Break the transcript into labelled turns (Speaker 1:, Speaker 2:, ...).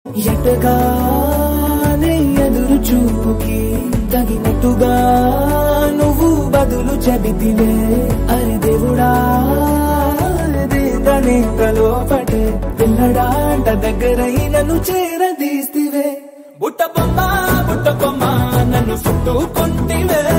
Speaker 1: ఎటగానే ఎదురు చూపుకి తగినట్టుగా నువ్వు బదులు చెబితివే అరి దేవుడా దేతనేకలో పటే పిల్లడాంట దగ్గరై నన్ను చేరదీస్తివే బుట్ట బొమ్మ బుట్ట బొమ్మ నన్ను చుట్టుకుంటివే